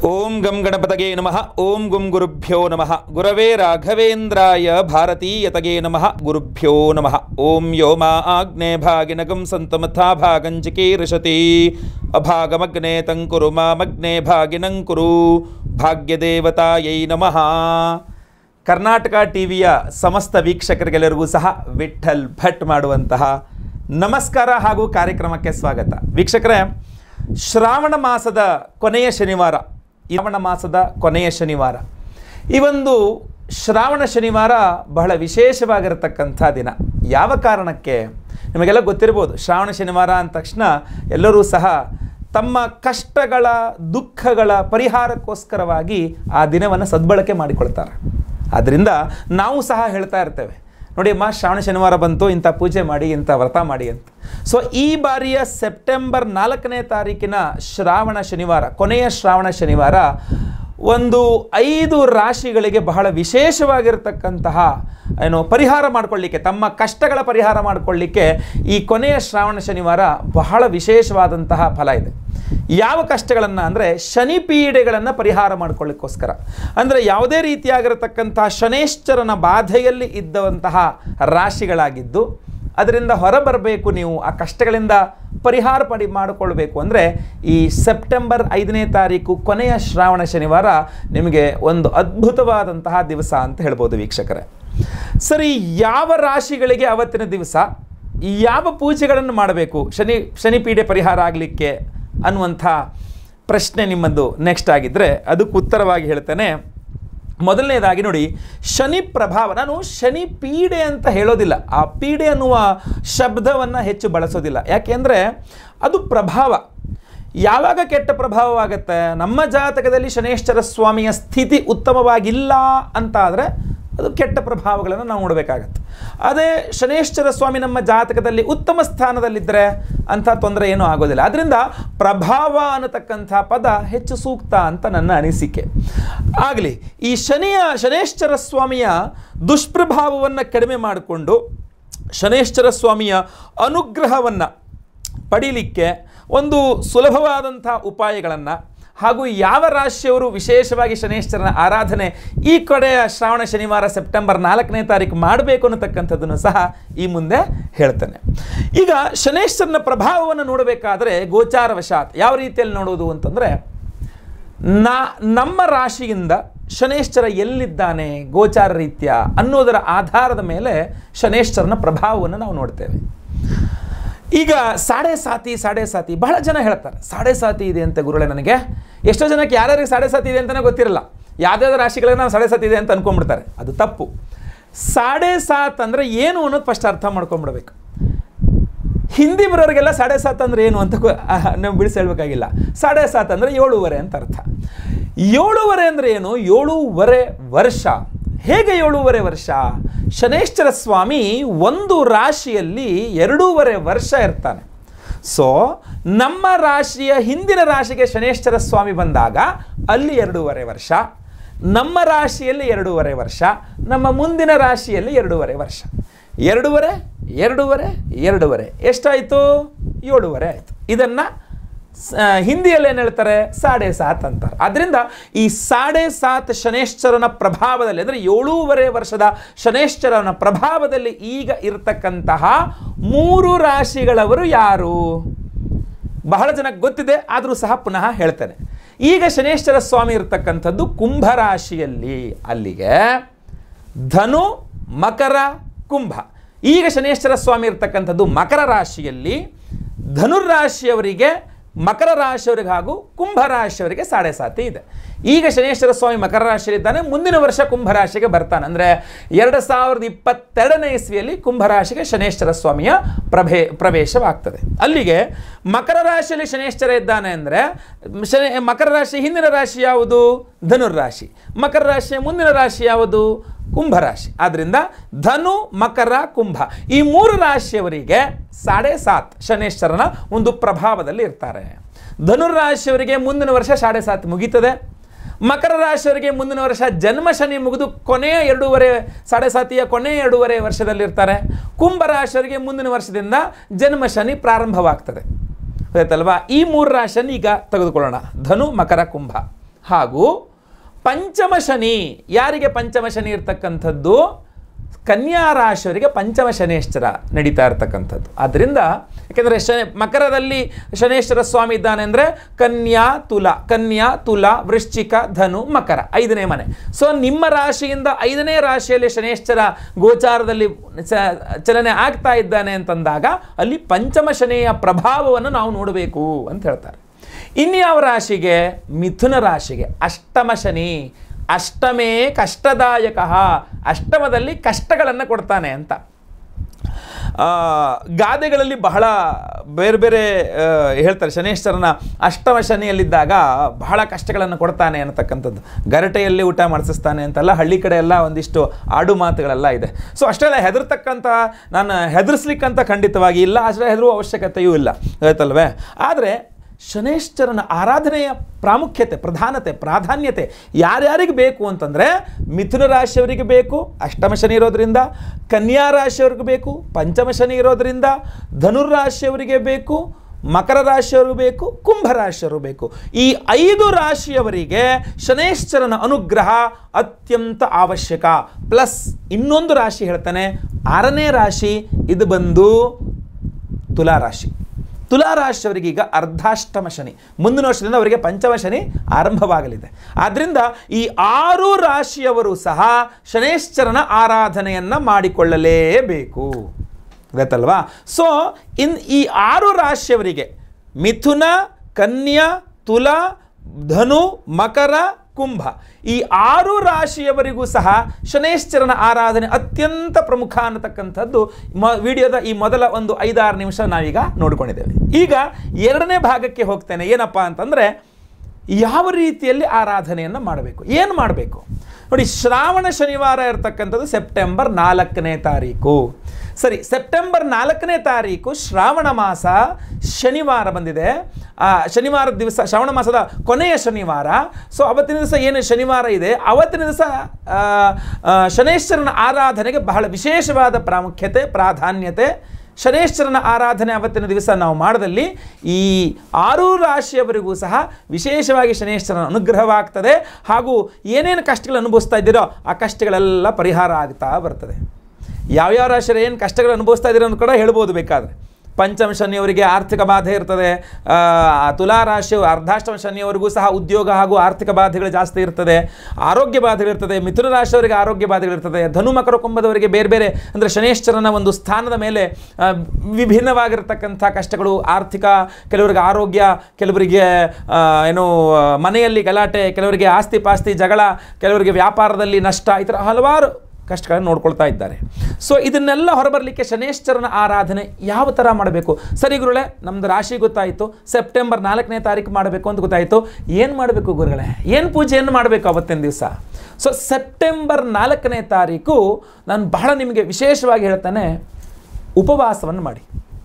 ಓಂ ಗಂ ಗಣಪತಗೆ ನಮಃ ಓಂ ಗುಂ ಗುರುಭ್ಯೋ ನಮಃ ಗುರವೇ ರಾಘವೇಂದ್ರಾಯ ಭಾರತೀಯತಗೆ ನಮಃ ಗುರುಭ್ಯೋ ನಮಃ ಓಂ ಯೋ ಮಾ ಆಗ್ನೇ ಭಾಗಿನಗಂ ಸಂತಮಥಾ ಭಾಗಂಚಿಕೀರ್ಷತಿ ಅಭಾಗಮಗ್ನೇ ತಂಕುರು ಮಾಮಗ್ನೇ ಭಾಗಿನಂಕುರು ಭಾಗ್ಯದೇವತಾಯೈ ನಮಃ ಕರ್ನಾಟಕ ಟಿವಿಯ ಸಮಸ್ತ ವೀಕ್ಷಕರಿಗೆಲ್ಲರಿಗೂ ಸಹ ವಿಠಲ್ ಭಟ್ ಮಾಡುವಂತಹ ನಮಸ್ಕಾರ ಹಾಗೂ ಕಾರ್ಯಕ್ರಮಕ್ಕೆ ಸ್ವಾಗತ ವೀಕ್ಷಕರೇ ಶ್ರಾವಣ ಮಾಸದ ಕೊನೆಯ ಶನಿವಾರ ಈ ಶ್ರಾವಣ ಮಾಸದ ಕೊನೆಯ ಶನಿವಾರ ಈ ಒಂದು ಶ್ರಾವಣ ಶನಿವಾರ ಬಹಳ ವಿಶೇಷವಾಗಿರತಕ್ಕಂಥ ದಿನ ಯಾವ ಕಾರಣಕ್ಕೆ ನಿಮಗೆಲ್ಲ ಗೊತ್ತಿರ್ಬೋದು ಶ್ರಾವಣ ಶನಿವಾರ ಅಂದ ತಕ್ಷಣ ಎಲ್ಲರೂ ಸಹ ತಮ್ಮ ಕಷ್ಟಗಳ ದುಃಖಗಳ ಪರಿಹಾರಕ್ಕೋಸ್ಕರವಾಗಿ ಆ ದಿನವನ್ನು ಸದ್ಬಳಕೆ ಮಾಡಿಕೊಳ್ತಾರೆ ಆದ್ದರಿಂದ ನಾವು ಸಹ ಹೇಳ್ತಾ ಇರ್ತೇವೆ ನೋಡಿ ಅಮ್ಮ ಶ್ರಾವಣ ಶನಿವಾರ ಬಂತು ಇಂಥ ಪೂಜೆ ಮಾಡಿ ಇಂಥ ವ್ರತ ಮಾಡಿ ಅಂತ ಸೊ ಈ ಬಾರಿಯ ಸೆಪ್ಟೆಂಬರ್ ನಾಲ್ಕನೇ ತಾರೀಕಿನ ಶ್ರಾವಣ ಶನಿವಾರ ಕೊನೆಯ ಶ್ರಾವಣ ಶನಿವಾರ ಒಂದು ಐದು ರಾಶಿಗಳಿಗೆ ಬಹಳ ವಿಶೇಷವಾಗಿರ್ತಕ್ಕಂತಹ ಏನು ಪರಿಹಾರ ಮಾಡಿಕೊಳ್ಳಿಕ್ಕೆ ತಮ್ಮ ಕಷ್ಟಗಳ ಪರಿಹಾರ ಮಾಡಿಕೊಳ್ಳಿಕ್ಕೆ ಈ ಕೊನೆಯ ಶ್ರಾವಣ ಶನಿವಾರ ಬಹಳ ವಿಶೇಷವಾದಂತಹ ಫಲ ಇದೆ ಯಾವ ಕಷ್ಟಗಳನ್ನು ಅಂದರೆ ಶನಿ ಪೀಡೆಗಳನ್ನು ಪರಿಹಾರ ಮಾಡಿಕೊಳ್ಳಿಕ್ಕೋಸ್ಕರ ಅಂದರೆ ಯಾವುದೇ ರೀತಿಯಾಗಿರತಕ್ಕಂತಹ ಶನೇಶ್ವರನ ಬಾಧೆಯಲ್ಲಿ ಇದ್ದಂತಹ ರಾಶಿಗಳಾಗಿದ್ದು ಅದರಿಂದ ಹೊರಬರಬೇಕು ನೀವು ಆ ಕಷ್ಟಗಳಿಂದ ಪರಿಹಾರ ಪಡಿ ಮಾಡಿಕೊಳ್ಬೇಕು ಅಂದರೆ ಈ ಸೆಪ್ಟೆಂಬರ್ ಐದನೇ ತಾರೀಕು ಕೊನೆಯ ಶ್ರಾವಣ ಶನಿವಾರ ನಿಮಗೆ ಒಂದು ಅದ್ಭುತವಾದಂತಹ ದಿವಸ ಅಂತ ಹೇಳ್ಬೋದು ವೀಕ್ಷಕರೇ ಸರಿ ಯಾವ ರಾಶಿಗಳಿಗೆ ಅವತ್ತಿನ ದಿವಸ ಯಾವ ಪೂಜೆಗಳನ್ನು ಮಾಡಬೇಕು ಶನಿ ಶನಿ ಪೀಡೆ ಪರಿಹಾರ ಆಗಲಿಕ್ಕೆ ಅನ್ನುವಂಥ ಪ್ರಶ್ನೆ ನಿಮ್ಮದು ನೆಕ್ಸ್ಟ್ ಆಗಿದ್ದರೆ ಅದಕ್ಕೆ ಉತ್ತರವಾಗಿ ಹೇಳ್ತೇನೆ ಮೊದಲನೇದಾಗಿ ನೋಡಿ ಶನಿ ಪ್ರಭಾವ ನಾನು ಶನಿ ಪೀಡೆ ಅಂತ ಹೇಳೋದಿಲ್ಲ ಆ ಪೀಡೆ ಅನ್ನುವ ಶಬ್ದವನ್ನು ಹೆಚ್ಚು ಬಳಸೋದಿಲ್ಲ ಯಾಕೆಂದರೆ ಅದು ಪ್ರಭಾವ ಯಾವಾಗ ಕೆಟ್ಟ ಪ್ರಭಾವವಾಗುತ್ತೆ ನಮ್ಮ ಜಾತಕದಲ್ಲಿ ಶನೇಶ್ವರ ಸ್ವಾಮಿಯ ಸ್ಥಿತಿ ಉತ್ತಮವಾಗಿಲ್ಲ ಅಂತ ಆದರೆ ಅದು ಕೆಟ್ಟ ಪ್ರಭಾವಗಳನ್ನು ನಾವು ನೋಡಬೇಕಾಗತ್ತೆ ಅದೇ ಶನೇಶ್ವರ ಸ್ವಾಮಿ ನಮ್ಮ ಜಾತಕದಲ್ಲಿ ಉತ್ತಮ ಸ್ಥಾನದಲ್ಲಿದ್ದರೆ ಅಂಥ ತೊಂದರೆ ಏನೂ ಆಗೋದಿಲ್ಲ ಅದರಿಂದ ಪ್ರಭಾವ ಅನ್ನತಕ್ಕಂಥ ಪದ ಹೆಚ್ಚು ಸೂಕ್ತ ಅಂತ ನನ್ನ ಅನಿಸಿಕೆ ಆಗಲಿ ಈ ಶನಿಯ ಶನೇಶ್ವರ ಸ್ವಾಮಿಯ ದುಷ್ಪ್ರಭಾವವನ್ನು ಕಡಿಮೆ ಮಾಡಿಕೊಂಡು ಶನೇಶ್ವರ ಸ್ವಾಮಿಯ ಅನುಗ್ರಹವನ್ನು ಪಡೀಲಿಕ್ಕೆ ಒಂದು ಸುಲಭವಾದಂಥ ಉಪಾಯಗಳನ್ನು ಹಾಗೂ ಯಾವ ರಾಶಿಯವರು ವಿಶೇಷವಾಗಿ ಶನೇಶ್ವರನ ಆರಾಧನೆ ಈ ಕಡೆಯ ಶ್ರಾವಣ ಶನಿವಾರ ಸೆಪ್ಟೆಂಬರ್ ನಾಲ್ಕನೇ ತಾರೀಕು ಮಾಡಬೇಕು ಅನ್ನತಕ್ಕಂಥದ್ದನ್ನು ಸಹ ಈ ಮುಂದೆ ಹೇಳ್ತೇನೆ ಈಗ ಶನೇಶ್ವರನ ಪ್ರಭಾವವನ್ನು ನೋಡಬೇಕಾದ್ರೆ ಗೋಚಾರವಶಾತ್ ಯಾವ ರೀತಿಯಲ್ಲಿ ನೋಡೋದು ಅಂತಂದರೆ ನಾ ನಮ್ಮ ರಾಶಿಯಿಂದ ಶನೇಶ್ವರ ಎಲ್ಲಿದ್ದಾನೆ ಗೋಚಾರ ರೀತ್ಯ ಅನ್ನೋದರ ಆಧಾರದ ಮೇಲೆ ಶನೇಶ್ವರನ ಪ್ರಭಾವವನ್ನು ನಾವು ನೋಡ್ತೇವೆ ಈಗ ಸಾಡೆ ಸಾತಿ ಸಾಡೆ ಸಾತಿ ಬಹಳ ಜನ ಹೇಳ್ತಾರೆ ಸಾಡೆ ಸಾತಿ ಇದೆ ಅಂತ ಗುರುಳೆ ನನಗೆ ಎಷ್ಟೋ ಜನಕ್ಕೆ ಯಾರ್ಯಾರಿಗೆ ಸಾಡೆ ಸಾತಿ ಇದೆ ಅಂತಲೇ ಗೊತ್ತಿರಲ್ಲ ಯಾವುದಾದ್ರು ರಾಶಿಗಳಿಗೆ ನಾವು ಸಾಡೆ ಸಾತಿ ಇದೆ ಅಂತ ಅನ್ಕೊಂಡ್ಬಿಡ್ತಾರೆ ಅದು ತಪ್ಪು ಸಾಡೆ ಸಾತ್ ಅಂದರೆ ಏನು ಅನ್ನೋದು ಫಸ್ಟ್ ಅರ್ಥ ಮಾಡ್ಕೊಂಬಿಡ್ಬೇಕು ಹಿಂದಿ ಬರೋರಿಗೆಲ್ಲ ಸಾಡೆ ಸಾತ್ ಅಂದರೆ ಏನು ಅಂತ ನಾವು ಬಿಡಿಸಿ ಹೇಳ್ಬೇಕಾಗಿಲ್ಲ ಸಾಡೆ ಸಾತ್ ಅಂದರೆ ಏಳೂವರೆ ಅಂತ ಅರ್ಥ ಏಳೂವರೆ ಅಂದರೆ ಏನು ಏಳೂವರೆ ವರ್ಷ ಹೇಗೆ ಏಳೂವರೆ ವರ್ಷ ಶನೇಶ್ವರ ಸ್ವಾಮಿ ಒಂದು ರಾಶಿಯಲ್ಲಿ ಎರಡೂವರೆ ವರ್ಷ ಇರ್ತಾನೆ ಸೊ ನಮ್ಮ ರಾಶಿಯ ಹಿಂದಿನ ರಾಶಿಗೆ ಶನೇಶ್ವರ ಸ್ವಾಮಿ ಬಂದಾಗ ಅಲ್ಲಿ ಎರಡೂವರೆ ವರ್ಷ ನಮ್ಮ ರಾಶಿಯಲ್ಲಿ ಎರಡೂವರೆ ವರ್ಷ ನಮ್ಮ ಮುಂದಿನ ರಾಶಿಯಲ್ಲಿ ಎರಡೂವರೆ ವರ್ಷ ಎರಡೂವರೆ ಎರಡೂವರೆ ಎರಡೂವರೆ ಎಷ್ಟಾಯಿತು ಏಳೂವರೆ ಆಯಿತು ಇದನ್ನು ಹಿಂದಿಯಲ್ಲಿ ಏನು ಹೇಳ್ತಾರೆ ಸಾಡೆ ಸಾತ್ ಅಂತಾರೆ ಆದ್ದರಿಂದ ಈ ಸಾಡೆ ಸಾತ್ ಶನೇಶ್ವರನ ಪ್ರಭಾವದಲ್ಲಿ ಅಂದರೆ ಏಳೂವರೆ ವರ್ಷದ ಶನೇಶ್ವರನ ಪ್ರಭಾವದಲ್ಲಿ ಈಗ ಇರತಕ್ಕಂತಹ ಮೂರು ರಾಶಿಗಳವರು ಯಾರು ಬಹಳ ಜನಕ್ಕೆ ಗೊತ್ತಿದೆ ಆದರೂ ಸಹ ಪುನಃ ಹೇಳ್ತೇನೆ ಈಗ ಶನೇಶ್ವರ ಸ್ವಾಮಿ ಇರತಕ್ಕಂಥದ್ದು ಕುಂಭರಾಶಿಯಲ್ಲಿ ಅಲ್ಲಿಗೆ ಧನು ಮಕರ ಕುಂಭ ಈಗ ಶನೇಶ್ವರ ಸ್ವಾಮಿ ಇರತಕ್ಕಂಥದ್ದು ಮಕರ ರಾಶಿಯಲ್ಲಿ ಧನುರ್ರಾಶಿಯವರಿಗೆ ಮಕರ ರಾಶಿಯವರಿಗೆ ಹಾಗೂ ಕುಂಭ ರಾಶಿಯವರಿಗೆ ಸಾಡೆ ಸಾತಿ ಇದೆ ಈಗ ಶನೇಶ್ವರ ಸ್ವಾಮಿ ಮಕರ ರಾಶಿಯಲ್ಲಿದ್ದಾನೆ ಮುಂದಿನ ವರ್ಷ ಕುಂಭರಾಶಿಗೆ ಬರ್ತಾನೆ ಅಂದರೆ ಎರಡು ಸಾವಿರದ ಇಪ್ಪತ್ತೆರಡನೇ ಇಸ್ವಿಯಲ್ಲಿ ಕುಂಭರಾಶಿಗೆ ಶನೇಶ್ವರ ಸ್ವಾಮಿಯ ಪ್ರಭೇ ಪ್ರವೇಶವಾಗ್ತದೆ ಅಲ್ಲಿಗೆ ಮಕರ ರಾಶಿಯಲ್ಲಿ ಶನೇಶ್ವರ ಇದ್ದಾನೆ ಅಂದರೆ ಶನಿ ಮಕರ ರಾಶಿ ಹಿಂದಿನ ರಾಶಿ ಯಾವುದು ಧನುರ್ರಾಶಿ ಮಕರ ರಾಶಿಯ ಮುಂದಿನ ರಾಶಿ ಯಾವುದು ಕುಂಭರಾಶಿ ಆದ್ದರಿಂದ ಧನು ಮಕರ ಕುಂಭ ಈ ಮೂರು ರಾಶಿಯವರಿಗೆ ಸಾಡೆ ಸಾತ್ ಶನೇಶ್ವರನ ಒಂದು ಪ್ರಭಾವದಲ್ಲಿ ಇರ್ತಾರೆ ಧನುರ್ರಾಶಿಯವರಿಗೆ ಮುಂದಿನ ವರ್ಷ ಸಾಡೆ ಸಾತ್ ಮುಗೀತದೆ ಮಕರ ರಾಶಿಯವರಿಗೆ ಮುಂದಿನ ವರ್ಷ ಜನ್ಮ ಶನಿ ಮುಗಿದು ಕೊನೆಯ ಎರಡೂವರೆ ಸಾಡೆ ಸಾತಿಯ ಕೊನೆಯ ಎರಡೂವರೆ ವರ್ಷದಲ್ಲಿರ್ತಾರೆ ಕುಂಭ ರಾಶಿಯವರಿಗೆ ಮುಂದಿನ ವರ್ಷದಿಂದ ಜನ್ಮ ಶನಿ ಪ್ರಾರಂಭವಾಗ್ತದೆ ಗೊತ್ತಲ್ವಾ ಈ ಮೂರು ರಾಶಿಯನ್ನು ಈಗ ತೆಗೆದುಕೊಳ್ಳೋಣ ಧನು ಮಕರ ಕುಂಭ ಹಾಗೂ ಪಂಚಮ ಶನಿ ಯಾರಿಗೆ ಪಂಚಮ ಶನಿ ಇರ್ತಕ್ಕಂಥದ್ದು ಕನ್ಯಾ ರಾಶಿಯವರಿಗೆ ಪಂಚಮ ಶನೇಶ್ವರ ನಡೀತಾ ಇರ್ತಕ್ಕಂಥದ್ದು ಆದ್ದರಿಂದ ಯಾಕೆಂದರೆ ಶ ಮಕರದಲ್ಲಿ ಶನೇಶ್ವರ ಸ್ವಾಮಿ ಇದ್ದಾನೆ ಅಂದರೆ ಕನ್ಯಾ ತುಲ ಕನ್ಯಾ ತುಲ ವೃಶ್ಚಿಕ ಧನು ಮಕರ ಐದನೇ ಮನೆ ಸೊ ನಿಮ್ಮ ರಾಶಿಯಿಂದ ಐದನೇ ರಾಶಿಯಲ್ಲಿ ಶನೇಶ್ವರ ಗೋಚಾರದಲ್ಲಿ ಚ- ಚಲನೆ ಆಗ್ತಾ ಇದ್ದಾನೆ ಅಂತಂದಾಗ ಅಲ್ಲಿ ಪಂಚಮ ಶನಿಯ ಪ್ರಭಾವವನ್ನು ನಾವು ನೋಡಬೇಕು ಅಂತ ಹೇಳ್ತಾರೆ ಇನ್ಯಾವ ರಾಶಿಗೆ ಮಿಥುನ ರಾಶಿಗೆ ಅಷ್ಟಮ ಶನಿ ಅಷ್ಟಮೇ ಕಷ್ಟದಾಯಕ ಅಷ್ಟಮದಲ್ಲಿ ಕಷ್ಟಗಳನ್ನು ಕೊಡ್ತಾನೆ ಅಂತ ಆ, ಗಾದೆಗಳಲ್ಲಿ ಬಹಳ ಬೇರೆ ಬೇರೆ ಆ, ಹೇಳ್ತಾರೆ ಶನೇಶ್ವರನ ಅಷ್ಟಮ ಶನಿಯಲ್ಲಿದ್ದಾಗ ಬಹಳ ಕಷ್ಟಗಳನ್ನು ಕೊಡ್ತಾನೆ ಅನ್ನತಕ್ಕಂಥದ್ದು ಗರಟೆಯಲ್ಲಿ ಊಟ ಮಾಡಿಸ್ತಾನೆ ಅಂತೆಲ್ಲ ಹಳ್ಳಿ ಕಡೆ ಎಲ್ಲ ಒಂದಿಷ್ಟು ಆಡು ಮಾತುಗಳೆಲ್ಲ ಇದೆ ಸೊ ಅಷ್ಟೆಲ್ಲ ಹೆದರ್ತಕ್ಕಂಥ ನಾನು ಹೆದರ್ಸ್ಲಿಕ್ಕಂತ ಖಂಡಿತವಾಗಿ ಇಲ್ಲ ಅಷ್ಟೇ ಹೆದರುವ ಅವಶ್ಯಕತೆಯೂ ಇಲ್ಲ ಆಯ್ತಲ್ವೇ ಆದರೆ ಶನೇಶ್ವರನ ಆರಾಧನೆಯ ಪ್ರಾಮುಖ್ಯತೆ ಪ್ರಧಾನತೆ ಪ್ರಾಧಾನ್ಯತೆ ಯಾರ್ಯಾರಿಗೆ ಬೇಕು ಅಂತಂದರೆ ಮಿಥುನ ರಾಶಿಯವರಿಗೆ ಬೇಕು ಅಷ್ಟಮ ಶನಿ ಇರೋದ್ರಿಂದ ಕನ್ಯಾ ರಾಶಿಯವ್ರಿಗೆ ಬೇಕು ಪಂಚಮ ಶನಿ ಇರೋದ್ರಿಂದ ಧನುರ್ ರಾಶಿಯವರಿಗೆ ಬೇಕು ಮಕರ ರಾಶಿಯವರು ಬೇಕು ಕುಂಭ ರಾಶಿಯವರು ಬೇಕು ಈ ಐದು ರಾಶಿಯವರಿಗೆ ಶನೇಶ್ವರನ ಅನುಗ್ರಹ ಅತ್ಯಂತ ಅವಶ್ಯಕ ಪ್ಲಸ್ ಇನ್ನೊಂದು ರಾಶಿ ಹೇಳ್ತಾನೆ ಆರನೇ ರಾಶಿ ಇದು ಬಂದು ತುಲಾ ರಾಶಿ ತುಲಾ ರಾಶಿಯವರಿಗೆ ಈಗ ಅರ್ಧಾಷ್ಟಮ ಶನಿ ಮುಂದಿನ ವರ್ಷದಿಂದ ಅವರಿಗೆ ಪಂಚಮ ಶನಿ ಆರಂಭವಾಗಲಿದೆ ಆದ್ದರಿಂದ ಈ ಆರು ರಾಶಿಯವರು ಸಹ ಶನೇಶ್ವರನ ಆರಾಧನೆಯನ್ನು ಮಾಡಿಕೊಳ್ಳಲೇಬೇಕು ಗೊತ್ತಲ್ವಾ ಸೊ ಇನ್ ಈ ಆರು ರಾಶಿಯವರಿಗೆ ಮಿಥುನ ಕನ್ಯಾ ತುಲಾ ಧನು ಮಕರ ಕುಂಭ ಈ ಆರು ರಾಶಿಯವರಿಗೂ ಸಹ ಶನೇಶ್ವರನ ಆರಾಧನೆ ಅತ್ಯಂತ ಪ್ರಮುಖ ಅನ್ನತಕ್ಕಂಥದ್ದು ಮ ವಿಡಿಯೋದ ಈ ಮೊದಲ ಒಂದು ಐದಾರು ನಿಮಿಷ ನಾವೀಗ ನೋಡ್ಕೊಂಡಿದ್ದೇವೆ ಈಗ ಎರಡನೇ ಭಾಗಕ್ಕೆ ಹೋಗ್ತೇನೆ ಏನಪ್ಪ ಅಂತಂದರೆ ಯಾವ ರೀತಿಯಲ್ಲಿ ಆರಾಧನೆಯನ್ನು ಮಾಡಬೇಕು ಏನು ಮಾಡಬೇಕು ನೋಡಿ ಶ್ರಾವಣ ಶನಿವಾರ ಇರತಕ್ಕಂಥದ್ದು ಸೆಪ್ಟೆಂಬರ್ ನಾಲ್ಕನೇ ತಾರೀಕು ಸರಿ ಸೆಪ್ಟೆಂಬರ್ ನಾಲ್ಕನೇ ತಾರೀಕು ಶ್ರಾವಣ ಮಾಸ ಶನಿವಾರ ಬಂದಿದೆ ಆ ಶನಿವಾರದ ದಿವಸ ಶ್ರಾವಣ ಮಾಸದ ಕೊನೆಯ ಶನಿವಾರ ಸೊ ಅವತ್ತಿನ ದಿವಸ ಏನು ಶನಿವಾರ ಇದೆ ಅವತ್ತಿನ ದಿವಸ ಆ, ಆ, ಶನೇಶ್ವರನ ಆರಾಧನೆಗೆ ಬಹಳ ವಿಶೇಷವಾದ ಪ್ರಾಮುಖ್ಯತೆ ಪ್ರಾಧಾನ್ಯತೆ ಶನೇಶ್ವರನ ಆರಾಧನೆ ಅವತ್ತಿನ ದಿವಸ ನಾವು ಮಾಡದಲ್ಲಿ ಈ ಆರೂ ರಾಶಿಯವರಿಗೂ ಸಹ ವಿಶೇಷವಾಗಿ ಶನೇಶ್ವರನ ಅನುಗ್ರಹವಾಗ್ತದೆ ಹಾಗೂ ಏನೇನು ಕಷ್ಟಗಳು ಅನುಭವಿಸ್ತಾ ಇದ್ದೀರೋ ಆ ಕಷ್ಟಗಳೆಲ್ಲ ಪರಿಹಾರ ಆಗ್ತಾ ಬರ್ತದೆ ಯಾವ್ಯಾವ ರಾಶಿಯರು ಏನು ಕಷ್ಟಗಳು ಅನುಭವಿಸ್ತಾ ಇದ್ದೀರೋ ಅಂತ ಕೂಡ ಹೇಳ್ಬೋದು ಬೇಕಾದರೆ ಪಂಚಮ ಶನಿಯವರಿಗೆ ಆರ್ಥಿಕ ಬಾಧೆ ಇರ್ತದೆ ಆ, ತುಲಾ ರಾಶಿ ಅರ್ಧಾಷ್ಟಮ ಶನಿಯವರಿಗೂ ಸಹ ಉದ್ಯೋಗ ಹಾಗೂ ಆರ್ಥಿಕ ಬಾಧೆಗಳು ಜಾಸ್ತಿ ಇರ್ತದೆ ಆರೋಗ್ಯ ಬಾಧೆಗಳಿರ್ತದೆ ಮಿಥುನ ರಾಶಿಯವರಿಗೆ ಆರೋಗ್ಯ ಬಾಧೆಗಳಿರ್ತದೆ ಧನು ಮಕರ ಕುಂಭದವರಿಗೆ ಬೇರೆ ಬೇರೆ ಅಂದರೆ ಶನೇಶ್ವರನ ಒಂದು ಸ್ಥಾನದ ಮೇಲೆ ಆ, ವಿಭಿನ್ನವಾಗಿರ್ತಕ್ಕಂಥ ಕಷ್ಟಗಳು ಆರ್ಥಿಕ ಕೆಲವರಿಗೆ ಆರೋಗ್ಯ ಕೆಲವರಿಗೆ ಆ, ಏನು ಆ, ಮನೆಯಲ್ಲಿ ಗಲಾಟೆ ಕೆಲವರಿಗೆ ಆಸ್ತಿ ಪಾಸ್ತಿ ಜಗಳ ಕೆಲವರಿಗೆ ವ್ಯಾಪಾರದಲ್ಲಿ ನಷ್ಟ ಈ ಥರ ಹಲವಾರು ಕಷ್ಟಗಳನ್ನು ನೋಡ್ಕೊಳ್ತಾ ಇದ್ದಾರೆ ಸೊ ಇದನ್ನೆಲ್ಲ ಹೊರಬರಲಿಕ್ಕೆ ಶನೇಶ್ವರನ ಆರಾಧನೆ ಯಾವ ಥರ ಮಾಡಬೇಕು ಸರಿ ಗುರುಗಳೇ ನಮ್ಮದು ರಾಶಿ ಗೊತ್ತಾಯಿತು ಸೆಪ್ಟೆಂಬರ್ ನಾಲ್ಕನೇ ತಾರೀಕು ಮಾಡಬೇಕು ಅಂತ ಗೊತ್ತಾಯಿತು ಏನು ಮಾಡಬೇಕು ಗುರುಗಳೇ ಏನು ಪೂಜೆಯನ್ನು ಮಾಡಬೇಕು ಅವತ್ತಿನ ದಿವಸ ಸೊ ಸೆಪ್ಟೆಂಬರ್ ನಾಲ್ಕನೇ ತಾರೀಕು ನಾನು ಬಹಳ ನಿಮಗೆ ವಿಶೇಷವಾಗಿ ಹೇಳ್ತಾನೆ ಉಪವಾಸವನ್ನು ಮಾಡಿ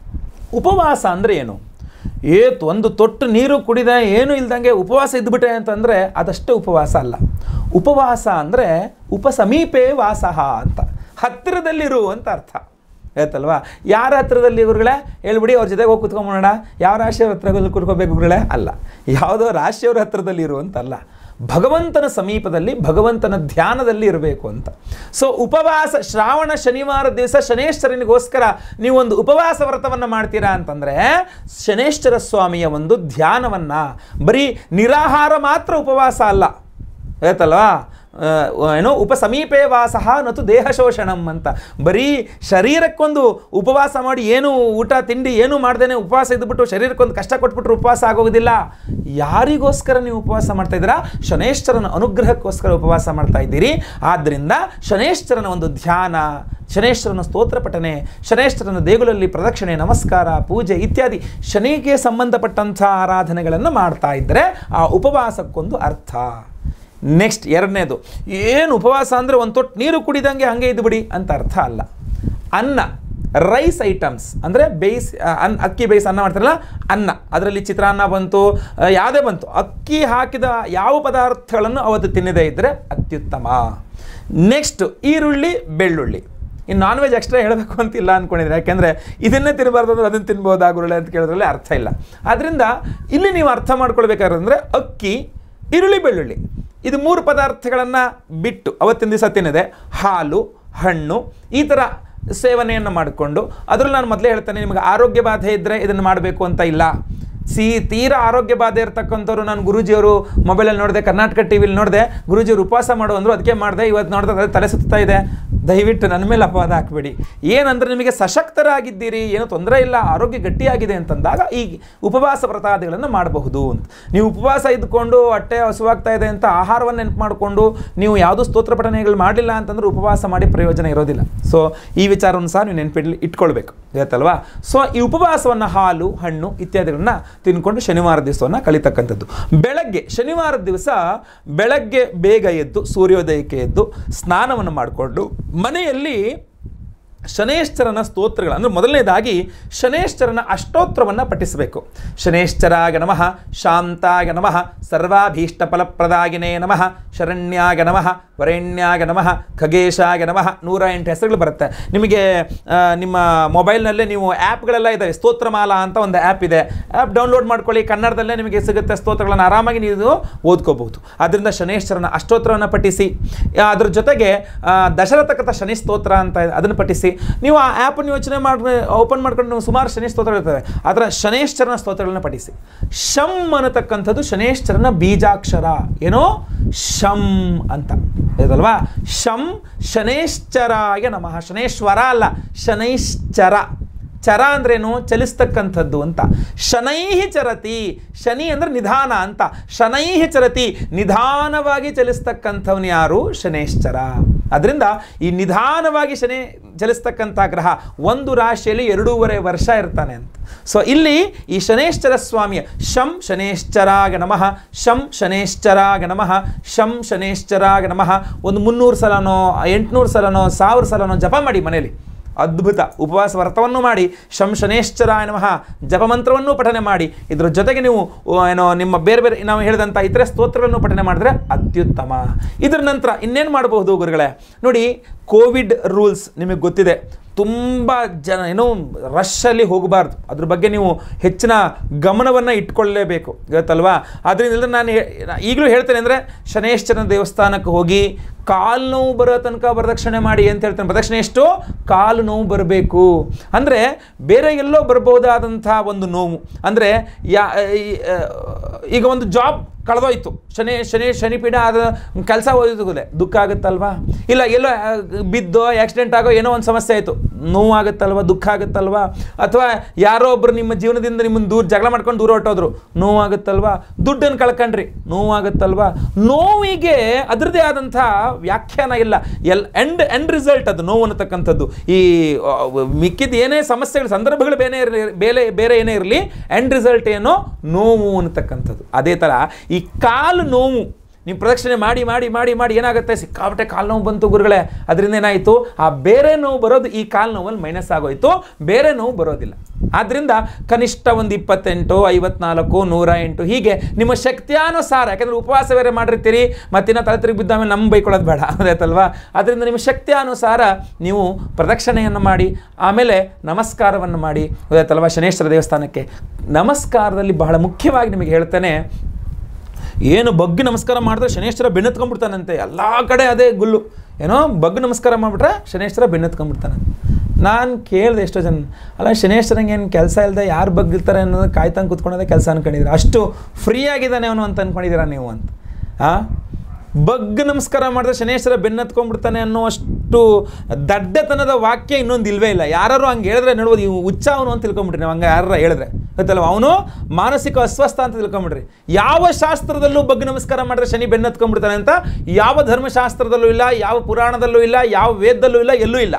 ಉಪವಾಸ ಅಂದರೆ ಏನು ಏತ್ ಒಂದು ತೊಟ್ಟು ನೀರು ಕುಡಿದ ಏನು ಇಲ್ದಂಗೆ ಉಪವಾಸ ಇದ್ಬಿಟ್ಟೆ ಅಂತಂದರೆ ಅದಷ್ಟೇ ಉಪವಾಸ ಅಲ್ಲ ಉಪವಾಸ ಅಂದರೆ ಉಪಸಮೀಪೇ ವಾಸಃ ಅಂತ ಹತ್ತಿರದಲ್ಲಿರು ಅಂತ ಅರ್ಥ ಆಯ್ತಲ್ವಾ ಯಾರ ಹತ್ರದಲ್ಲಿ ಗುರುಗಳೇ ಹೇಳ್ಬಿಡಿ ಅವ್ರ ಜೊತೆಗೆ ಹೋಗಿ ಕುತ್ಕೊಂಬೋಣ ಯಾವ ರಾಶಿಯವ್ರ ಹತ್ರ ಹೋಗಿ ಕುತ್ಕೋಬೇಕು ಗುರುಗಳೇ ಅಲ್ಲ ಯಾವುದೋ ರಾಶಿಯವ್ರ ಹತ್ರದಲ್ಲಿ ಇರು ಅಂತಲ್ಲ ಭಗವಂತನ ಸಮೀಪದಲ್ಲಿ ಭಗವಂತನ ಧ್ಯಾನದಲ್ಲಿ ಇರಬೇಕು ಅಂತ ಸೊ ಉಪವಾಸ ಶ್ರಾವಣ ಶನಿವಾರ ದಿವಸ ಶನೇಶ್ವರನಿಗೋಸ್ಕರ ನೀವೊಂದು ಉಪವಾಸ ವ್ರತವನ್ನು ಮಾಡ್ತೀರಾ ಅಂತಂದರೆ ಶನೇಶ್ವರ ಸ್ವಾಮಿಯ ಒಂದು ಧ್ಯಾನವನ್ನು ಬರೀ ನಿರಾಹಾರ ಮಾತ್ರ ಉಪವಾಸ ಅಲ್ಲ ಆಯ್ತಲ್ವಾ ಆ, ಏನೋ ಉಪಸಮೀಪೇ ವಾಸಃ ನತು ದೇಹ ಶೋಷಣಂ ಅಂತ ಬರೀ ಶರೀರಕ್ಕೊಂದು ಉಪವಾಸ ಮಾಡಿ ಏನು ಊಟ ತಿಂಡಿ ಏನು ಮಾಡ್ದೇನೆ ಉಪವಾಸ ಇದ್ಬಿಟ್ಟು ಶರೀರಕ್ಕೊಂದು ಕಷ್ಟ ಕೊಟ್ಬಿಟ್ರೆ ಉಪವಾಸ ಆಗೋದಿಲ್ಲ ಯಾರಿಗೋಸ್ಕರ ನೀವು ಉಪವಾಸ ಮಾಡ್ತಾ ಇದ್ದೀರಾ ಶನೇಶ್ವರನ ಅನುಗ್ರಹಕ್ಕೋಸ್ಕರ ಉಪವಾಸ ಮಾಡ್ತಾ ಇದ್ದೀರಿ ಆದ್ದರಿಂದ ಶನೇಶ್ವರನ ಒಂದು ಧ್ಯಾನ ಶನೇಶ್ವರನ ಸ್ತೋತ್ರ ಪಠನೆ ಶನೇಶ್ವರನ ದೇಗುಲಲ್ಲಿ ಪ್ರದಕ್ಷಿಣೆ ನಮಸ್ಕಾರ ಪೂಜೆ ಇತ್ಯಾದಿ ಶನಿಗೆ ಸಂಬಂಧಪಟ್ಟಂಥ ಆರಾಧನೆಗಳನ್ನು ಮಾಡ್ತಾ ಇದ್ದರೆ ಆ ಉಪವಾಸಕ್ಕೊಂದು ಅರ್ಥ ನೆಕ್ಸ್ಟ್ ಎರಡನೇದು ಏನು ಉಪವಾಸ ಅಂದರೆ ಒಂದು ತೊಟ್ಟು ನೀರು ಕುಡಿದಂಗೆ ಹಾಗೆ ಇದ್ಬಿಡಿ ಅಂತ ಅರ್ಥ ಅಲ್ಲ ಅನ್ನ ರೈಸ್ ಐಟಮ್ಸ್ ಅಂದರೆ ಬೇಯಿಸಿ ಅನ್ ಅಕ್ಕಿ ಬೇಯಿಸಿ ಅನ್ನ ಮಾಡ್ತಾರಲ್ಲ ಅನ್ನ ಅದರಲ್ಲಿ ಚಿತ್ರಾನ್ನ ಬಂತು ಆ, ಯಾವುದೇ ಬಂತು ಅಕ್ಕಿ ಹಾಕಿದ ಯಾವ ಪದಾರ್ಥಗಳನ್ನು ಅವತ್ತು ತಿನ್ನದೇ ಇದ್ದರೆ ಅತ್ಯುತ್ತಮ ನೆಕ್ಸ್ಟ್ ಈರುಳ್ಳಿ ಬೆಳ್ಳುಳ್ಳಿ ಇನ್ನು ನಾನ್ ವೆಜ್ ಎಕ್ಸ್ಟ್ರಾ ಹೇಳಬೇಕು ಅಂತಿಲ್ಲ ಅಂದ್ಕೊಂಡಿದ್ರೆ ಯಾಕೆಂದರೆ ಇದನ್ನೇ ತಿನ್ನಬಾರ್ದು ಅಂದ್ರೆ ಅದನ್ನು ತಿನ್ಬೋದಾ ಗುರುಳೆ ಅಂತ ಕೇಳೋದ್ರಲ್ಲಿ ಅರ್ಥ ಇಲ್ಲ ಆದ್ದರಿಂದ ಇಲ್ಲಿ ನೀವು ಅರ್ಥ ಮಾಡ್ಕೊಳ್ಬೇಕಾದ್ರೆ ಅಂದರೆ ಅಕ್ಕಿ ಈರುಳ್ಳಿ ಬೆಳ್ಳುಳ್ಳಿ ಇದು ಮೂರು ಪದಾರ್ಥಗಳನ್ನು ಬಿಟ್ಟು ಅವತ್ತಿನ ದಿವಸ ತಿನ್ನದೆ ಹಾಲು ಹಣ್ಣು ಈ ಥರ ಸೇವನೆಯನ್ನು ಮಾಡಿಕೊಂಡು ಅದರಲ್ಲಿ ನಾನು ಮೊದಲೇ ಹೇಳ್ತೇನೆ ನಿಮಗೆ ಆರೋಗ್ಯ ಬಾಧೆ ಇದ್ದರೆ ಇದನ್ನು ಮಾಡಬೇಕು ಅಂತ ಇಲ್ಲ ಸಿ ತೀರಾ ಆರೋಗ್ಯ ಬಾಧೆ ಇರ್ತಕ್ಕಂಥವ್ರು ನಾನು ಗುರೂಜಿಯವರು ಮೊಬೈಲಲ್ಲಿ ನೋಡಿದೆ ಕರ್ನಾಟಕ ಟಿ ವಿಲಿ ನೋಡಿದೆ ಗುರೂಜಿಯವರು ಉಪವಾಸ ಮಾಡು ಅಂದರು ಅದಕ್ಕೆ ಮಾಡಿದೆ ಇವತ್ತು ನೋಡಿದ್ರೆ ಅದೇ ತಲೆ ಸುತ್ತಾ ಇದೆ ದಯವಿಟ್ಟು ನನ್ನ ಮೇಲೆ ಅಪವಾದ ಹಾಕಬೇಡಿ ಏನಂದರೆ ನಿಮಗೆ ಸಶಕ್ತರಾಗಿದ್ದೀರಿ ಏನೂ ತೊಂದರೆ ಇಲ್ಲ ಆರೋಗ್ಯ ಗಟ್ಟಿಯಾಗಿದೆ ಅಂತಂದಾಗ ಈ ಉಪವಾಸ ವ್ರತಾದಿಗಳನ್ನು ಮಾಡಬಹುದು ಅಂತ ನೀವು ಉಪವಾಸ ಇದ್ಕೊಂಡು ಹೊಟ್ಟೆ ಹಸುವಾಗ್ತಾ ಇದೆ ಅಂತ ಆಹಾರವನ್ನು ನೆನಪು ಮಾಡಿಕೊಂಡು ನೀವು ಯಾವುದೂ ಸ್ತೋತ್ರ ಪಠನೆಗಳು ಮಾಡಲಿಲ್ಲ ಅಂತಂದ್ರೆ ಉಪವಾಸ ಮಾಡಿ ಪ್ರಯೋಜನ ಇರೋದಿಲ್ಲ ಸೊ ಈ ವಿಚಾರವನ್ನು ಸಹ ನೀವು ನೆನಪಿಡ್ಲಿ ಇಟ್ಕೊಳ್ಬೇಕು ಗೊತ್ತಲ್ವಾ ಸೊ ಈ ಉಪವಾಸವನ್ನು ಹಾಲು ಹಣ್ಣು ಇತ್ಯಾದಿಗಳನ್ನ ತಿನ್ಕೊಂಡು ಶನಿವಾರ ದಿವಸವನ್ನು ಕಲಿತಕ್ಕಂಥದ್ದು ಬೆಳಗ್ಗೆ ಶನಿವಾರದ ದಿವಸ ಬೆಳಗ್ಗೆ ಬೇಗ ಎದ್ದು ಸೂರ್ಯೋದಯಕ್ಕೆ ಎದ್ದು ಸ್ನಾನವನ್ನು ಮಾಡಿಕೊಂಡು ಮನೆಯಲ್ಲಿ ಶನೇಶ್ಚರನ ಸ್ತೋತ್ರಗಳು ಅಂದರೆ ಮೊದಲನೇದಾಗಿ ಶನೇಶ್ಚರನ ಅಷ್ಟೋತ್ರವನ್ನು ಪಠಿಸಬೇಕು ಶನೇಶ್ಚರಾಗ ನಮಃ ಶಾಂತಾಗ ನಮಃ ಸರ್ವಾಭೀಷ್ಟ ಫಲಪ್ರದಾಗಿನೇ ನಮಃ ಶರಣ್ಯಾಗ ನಮಃ ವರೆಣ್ಯಾಗ ನಮಃ ಖಗೇಶಾಗ ನಮಃ ನೂರ ಎಂಟು ಹೆಸರುಗಳು ಬರುತ್ತೆ ನಿಮಗೆ ಆ, ನಿಮ್ಮ ಮೊಬೈಲ್ನಲ್ಲೇ ನೀವು ಆ್ಯಪ್ಗಳೆಲ್ಲ ಇದ್ದಾವೆ ಸ್ತೋತ್ರಮಾಲಾ ಅಂತ ಒಂದು ಆ್ಯಪ್ ಇದೆ ಆ್ಯಪ್ ಡೌನ್ಲೋಡ್ ಮಾಡ್ಕೊಳ್ಳಿ ಕನ್ನಡದಲ್ಲೇ ನಿಮಗೆ ಸಿಗುತ್ತೆ ಸ್ತೋತ್ರಗಳನ್ನು ಆರಾಮಾಗಿ ನೀವು ಓದ್ಕೋಬಹುದು ಅದರಿಂದ ಶನೇಶ್ವರನ ಅಷ್ಟೋತ್ರವನ್ನು ಪಠಿಸಿ ಆ, ಅದ್ರ ಜೊತೆಗೆ ಆ, ದಶರಥಕೃತ ಶನಿ ಸ್ತೋತ್ರ ಅಂತ ಇದೆ ಅದನ್ನು ಪಠಿಸಿ ನೀವು ಆ ಆ್ಯಪನ್ನು ಯೋಚನೆ ಮಾಡಿ ಓಪನ್ ಮಾಡ್ಕೊಂಡು ನೀವು ಸುಮಾರು ಶನಿ ಸ್ತೋತ್ರಗಳು ಇರ್ತವೆ ಅದರ ಶನೇಶ್ವರನ ಸ್ತೋತ್ರಗಳನ್ನ ಪಠಿಸಿ ಶಂ ಅನ್ನತಕ್ಕಂಥದ್ದು ಶನೇಶ್ವರನ ಬೀಜಾಕ್ಷರ ಏನೋ ಶಂ ಅಂತ ಇದಲ್ವಾ ಶಂ ಶನೇಶ್ಚರಾಯ ನಮಃ ಶನೇಶ್ವರ ಅಲ್ಲ ಶನೈಶ್ಚರ ಚರ ಅಂದ್ರೇನು ಚಲಿಸ್ತಕ್ಕಂಥದ್ದು ಅಂತ ಶನೈಹಿ ಚರತಿ ಶನಿ ಅಂದರೆ ನಿಧಾನ ಅಂತ ಶನೈಹಿ ಚರತಿ ನಿಧಾನವಾಗಿ ಚಲಿಸ್ತಕ್ಕಂಥವನು ಯಾರು ಶನೇಶ್ಚರ ಅದರಿಂದ ಈ ನಿಧಾನವಾಗಿ ಶನಿ ಚಲಿಸ್ತಕ್ಕಂಥ ಗ್ರಹ ಒಂದು ರಾಶಿಯಲ್ಲಿ ಎರಡೂವರೆ ವರ್ಷ ಇರ್ತಾನೆ ಅಂತ ಸೊ ಇಲ್ಲಿ ಈ ಶನೇಶ್ಚರ ಸ್ವಾಮಿಯ ಶಂ ಶನೇಶ್ಚರಾಗ ನಮಃ ಶಂ ಶನೇಶ್ಚರಾಗ ನಮಃ ಶಂ ಶನೇಶ್ಚರಾಗ ನಮಃ ಒಂದು ಮುನ್ನೂರು ಸಲನೋ ಎಂಟುನೂರು ಸಲನೋ ಸಾವಿರ ಸಲನೋ ಜಪ ಮಾಡಿ ಮನೆಯಲ್ಲಿ ಅದ್ಭುತ ಉಪವಾಸ ವ್ರತವನ್ನು ಮಾಡಿ ಶಂ ಶನೇಶ್ಚರಾಯ ನಮಃ ಜಪಮಂತ್ರವನ್ನು ಪಠನೆ ಮಾಡಿ ಇದ್ರ ಜೊತೆಗೆ ನೀವು ಆ, ಏನೋ ನಿಮ್ಮ ಬೇರೆ ಬೇರೆ ನಾವು ಹೇಳಿದಂಥ ಇತರೆ ಸ್ತೋತ್ರಗಳನ್ನು ಪಠನೆ ಮಾಡಿದ್ರೆ ಅತ್ಯುತ್ತಮ ಇದರ ನಂತರ ಇನ್ನೇನು ಮಾಡಬಹುದು ಗುರುಗಳೇ ನೋಡಿ ಕೋವಿಡ್ ರೂಲ್ಸ್ ನಿಮಗೆ ಗೊತ್ತಿದೆ ತುಂಬ ಜನ ಏನೋ ರಶ್ಶಲ್ಲಿ ಹೋಗಬಾರ್ದು ಅದ್ರ ಬಗ್ಗೆ ನೀವು ಹೆಚ್ಚಿನ ಗಮನವನ್ನು ಇಟ್ಕೊಳ್ಳೇಬೇಕು ಗೊತ್ತಲ್ವಾ ಅದರಿಂದ ನಾನು ಹೇ- ಈಗಲೂ ಹೇಳ್ತೇನೆ ಅಂದರೆ ಶನೇಶ್ವರನ ದೇವಸ್ಥಾನಕ್ಕೆ ಹೋಗಿ ಕಾಲು ನೋವು ಬರೋ ತನಕ ಪ್ರದಕ್ಷಿಣೆ ಮಾಡಿ ಅಂತ ಹೇಳ್ತೇನೆ ಪ್ರದಕ್ಷಿಣೆ ಎಷ್ಟು ಕಾಲು ನೋವು ಬರಬೇಕು ಅಂದರೆ ಬೇರೆ ಎಲ್ಲೋ ಬರ್ಬೋದಾದಂಥ ಒಂದು ನೋವು ಅಂದರೆ ಯಾ ಈ- ಈಗ ಒಂದು ಜಾಬ್ ಕಳೆದೋಯ್ತು ಶನಿ ಶನಿ ಶನಿಪೀಠ ಆದ ಕೆಲಸ ಓದಿದ್ರೆ ದುಃಖ ಆಗುತ್ತಲ್ವಾ ಇಲ್ಲ ಎಲ್ಲೋ ಆ, ಬಿದ್ದೋ ಆಕ್ಸಿಡೆಂಟ್ ಆಗೋ ಏನೋ ಒಂದು ಸಮಸ್ಯೆ ಆಯಿತು ನೋವಾಗುತ್ತಲ್ವಾ ದುಃಖ ಆಗುತ್ತಲ್ವಾ ಅಥವಾ ಯಾರೋ ಒಬ್ಬರು ನಿಮ್ಮ ಜೀವನದಿಂದ ನಿಮ್ಮನ್ನು ದೂರ ಜಗಳ ಮಾಡ್ಕೊಂಡು ದೂರ ಹೊಟ್ಟೋದ್ರು ನೋವಾಗುತ್ತಲ್ವಾ ದುಡ್ಡನ್ನು ಕಳ್ಕೊಂಡ್ರಿ ನೋವಾಗುತ್ತಲ್ವಾ ನೋವಿಗೆ ಅದರದೇ ಆದಂಥ ವ್ಯಾಖ್ಯಾನ ಇಲ್ಲ ಎಲ್ ಎಂಡ್ ಎಂಡ್ ರಿಸಲ್ಟ್ ಅದು ನೋವು ಅನ್ನತಕ್ಕಂಥದ್ದು ಈ ಆ, ಮಿಕ್ಕಿದ ಏನೇ ಸಮಸ್ಯೆಗಳು ಸಂದರ್ಭಗಳು ಬೇರೆ ಇರಲಿ ಬೇರೆ ಬೇರೆ ಏನೇ ಇರಲಿ ಎಂಡ್ ರಿಸಲ್ಟ್ ಏನೋ ನೋವು ಅನ್ನತಕ್ಕಂಥದ್ದು ಅದೇ ಥರ ಈ ಕಾಲು ನೋವು ನೀವು ಪ್ರದಕ್ಷಿಣೆ ಮಾಡಿ ಮಾಡಿ ಮಾಡಿ ಮಾಡಿ ಏನಾಗುತ್ತೆ ಸಿಕ್ಕಾಪಟ್ಟೆ ಕಾಲು ನೋವು ಬಂತು ಗುರುಗಳೇ ಅದರಿಂದ ಏನಾಯಿತು ಆ ಬೇರೆ ನೋವು ಬರೋದು ಈ ಕಾಲು ನೋವಲ್ಲಿ ಮೈನಸ್ ಆಗೋಯ್ತು ಬೇರೆ ನೋವು ಬರೋದಿಲ್ಲ ಆದ್ದರಿಂದ ಕನಿಷ್ಠ ಒಂದು ಇಪ್ಪತ್ತೆಂಟು ಐವತ್ನಾಲ್ಕು ನೂರ ಎಂಟು ಹೀಗೆ ನಿಮ್ಮ ಶಕ್ತಿಯಾನುಸಾರ ಯಾಕಂದರೆ ಉಪವಾಸ ಬೇರೆ ಮಾಡಿರ್ತೀರಿ ಮತ್ತಿನ್ನ ತಲೆ ತಿರುಗಿ ಬಿದ್ದ ಮೇಲೆ ನಮ್ಮ ಬೈಕೊಳ್ಳೋದು ಬೇಡ ಅದಾಯ್ತಲ್ವಾ ಅದರಿಂದ ನಿಮ್ಮ ಶಕ್ತಿಯಾನುಸಾರ ನೀವು ಪ್ರದಕ್ಷಿಣೆಯನ್ನು ಮಾಡಿ ಆಮೇಲೆ ನಮಸ್ಕಾರವನ್ನು ಮಾಡಿ ಗೊತ್ತಾಯ್ತಲ್ವಾ ಶನೇಶ್ವರ ದೇವಸ್ಥಾನಕ್ಕೆ ನಮಸ್ಕಾರದಲ್ಲಿ ಬಹಳ ಮುಖ್ಯವಾಗಿ ನಿಮಗೆ ಹೇಳ್ತೇನೆ ಏನು ಬಗ್ಗಿ ನಮಸ್ಕಾರ ಮಾಡಿದ್ರೆ ಶನೇಶ್ವರ ಬೆನ್ನತ್ಕೊಂಡ್ಬಿಡ್ತಾನಂತೆ ಎಲ್ಲ ಕಡೆ ಅದೇ ಗುಲ್ಲು ಏನೋ ಬಗ್ಗಿ ನಮಸ್ಕಾರ ಮಾಡಿಬಿಟ್ರೆ ಶನೇಶ್ವರ ಬೆನ್ನತ್ಕೊಂಡ್ಬಿಡ್ತಾನೆ ನಾನು ಕೇಳಿದೆ ಎಷ್ಟೋ ಜನ ಅಲ್ಲ ಶನೇಶ್ವರಂಗೆ ಏನು ಕೆಲಸ ಇಲ್ಲದೆ ಯಾರು ಬಗ್ಗಿರ್ತಾರೆ ಅನ್ನೋದು ಕಾಯ್ತಂಗೆ ಕೂತ್ಕೊಳ್ಳೋದೇ ಕೆಲಸ ಅನ್ಕೊಂಡಿದ್ದೀರಾ ಅಷ್ಟು ಫ್ರೀ ಆಗಿದ್ದಾನೆ ಅವನು ಅಂತ ಅಂದ್ಕೊಂಡಿದ್ದೀರಾ ನೀವು ಅಂತ ಹಾಂ ಬಗ್ಗ ನಮಸ್ಕಾರ ಮಾಡಿದ್ರೆ ಶನೇಶ್ವರ ಬೆನ್ನತ್ಕೊಂಡ್ಬಿಡ್ತಾನೆ ಅನ್ನುವಷ್ಟು ದಡ್ಡತನದ ವಾಕ್ಯ ಇನ್ನೊಂದು ಇಲ್ವೇ ಇಲ್ಲ ಯಾರು ಹಂಗೆ ಹೇಳಿದ್ರೆ ನೋಡ್ಬೋದು ಇವು ಹುಚ್ಚ ಅವನು ಅಂತ ತಿಳ್ಕೊಂಬಿಟ್ರಿ ನೀವು ಹಂಗೆ ಯಾರು ಹೇಳಿದ್ರೆ ಗೊತ್ತಲ್ವ ಅವನು ಮಾನಸಿಕ ಅಸ್ವಸ್ಥ ಅಂತ ತಿಳ್ಕೊಂಬಿಡ್ರಿ ಯಾವ ಶಾಸ್ತ್ರದಲ್ಲೂ ಬಗ್ಗ ನಮಸ್ಕಾರ ಮಾಡಿದ್ರೆ ಶನಿ ಬೆನ್ನತ್ಕೊಂಡ್ಬಿಡ್ತಾನೆ ಅಂತ ಯಾವ ಧರ್ಮಶಾಸ್ತ್ರದಲ್ಲೂ ಇಲ್ಲ ಯಾವ ಪುರಾಣದಲ್ಲೂ ಇಲ್ಲ ಯಾವ ವೇದದಲ್ಲೂ ಇಲ್ಲ ಎಲ್ಲೂ ಇಲ್ಲ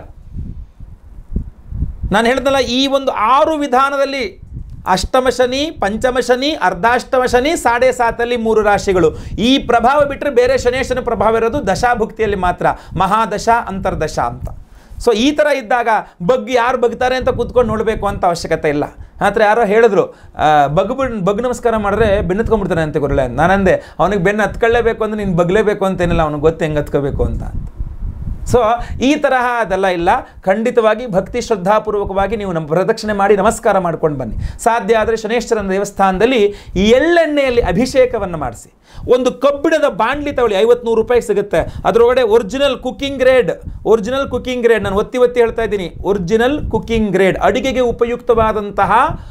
ನಾನು ಹೇಳ್ದಲ್ಲ ಈ ಒಂದು ಆರು ವಿಧಾನದಲ್ಲಿ ಅಷ್ಟಮ ಶನಿ ಪಂಚಮ ಶನಿ ಅರ್ಧಾಷ್ಟಮ ಶನಿ ಸಾಡೆ ಸಾತಲ್ಲಿ ಮೂರು ರಾಶಿಗಳು ಈ ಪ್ರಭಾವ ಬಿಟ್ಟರೆ ಬೇರೆ ಶನೇಶನ ಪ್ರಭಾವ ಇರೋದು ದಶಾಭುಕ್ತಿಯಲ್ಲಿ ಮಾತ್ರ ಮಹಾದಶ ಅಂತರ್ದಶ ಅಂತ ಸೊ ಈ ಥರ ಇದ್ದಾಗ ಬಗ್ಗಿ ಯಾರು ಬಗ್ತಾರೆ ಅಂತ ಕೂತ್ಕೊಂಡು ನೋಡಬೇಕು ಅಂತ ಅವಶ್ಯಕತೆ ಇಲ್ಲ ಹತ್ರ ಯಾರೋ ಹೇಳಿದ್ರು ಬಗ್ ಬಿಡ್ ಬಗ್ ನಮಸ್ಕಾರ ಮಾಡಿದ್ರೆ ಬೆನ್ನತ್ಕೊಂಡ್ಬಿಡ್ತಾನೆ ಅಂತ ಗುರುಳೆ ನಾನಂದೆ ಅವನಿಗೆ ಬೆನ್ನು ಹತ್ಕೊಳ್ಳೇಬೇಕು ಅಂದ್ರೆ ನೀನು ಬಗ್ಲೇಬೇಕು ಅಂತೇನಿಲ್ಲ ಅವ್ನಿಗೆ ಗೊತ್ತು ಹೆಂಗೆ ಹತ್ಕೋಬೇಕು ಅಂತ ಸೊ ಈ ತರಹ ಅದೆಲ್ಲ ಇಲ್ಲ ಖಂಡಿತವಾಗಿ ಭಕ್ತಿ ಶ್ರದ್ಧಾಪೂರ್ವಕವಾಗಿ ನೀವು ನಮ್ಮ ಪ್ರದಕ್ಷಿಣೆ ಮಾಡಿ ನಮಸ್ಕಾರ ಮಾಡ್ಕೊಂಡು ಬನ್ನಿ ಸಾಧ್ಯ ಆದರೆ ಶನೇಶ್ವರನ ದೇವಸ್ಥಾನದಲ್ಲಿ ಈ ಎಳ್ಳೆಣ್ಣೆಯಲ್ಲಿ ಅಭಿಷೇಕವನ್ನು ಮಾಡಿಸಿ ಒಂದು ಕಬ್ಬಿಣದ ಬಾಂಡ್ಲಿ ತಗೊಳ್ಳಿ ಐವತ್ತು ನೂರು ರೂಪಾಯಿ ಸಿಗುತ್ತೆ ಅದರೊಳಗಡೆ original cooking grade original cooking grade ನಾನು ಒತ್ತಿ ಒತ್ತಿ ಹೇಳ್ತಾ ಇದ್ದೀನಿ ಒರಿಜಿನಲ್ ಕುಕಿಂಗ್ ಗ್ರೇಡ್ ಅಡಿಗೆಗೆ ಉಪಯುಕ್ತವಾದಂತಹ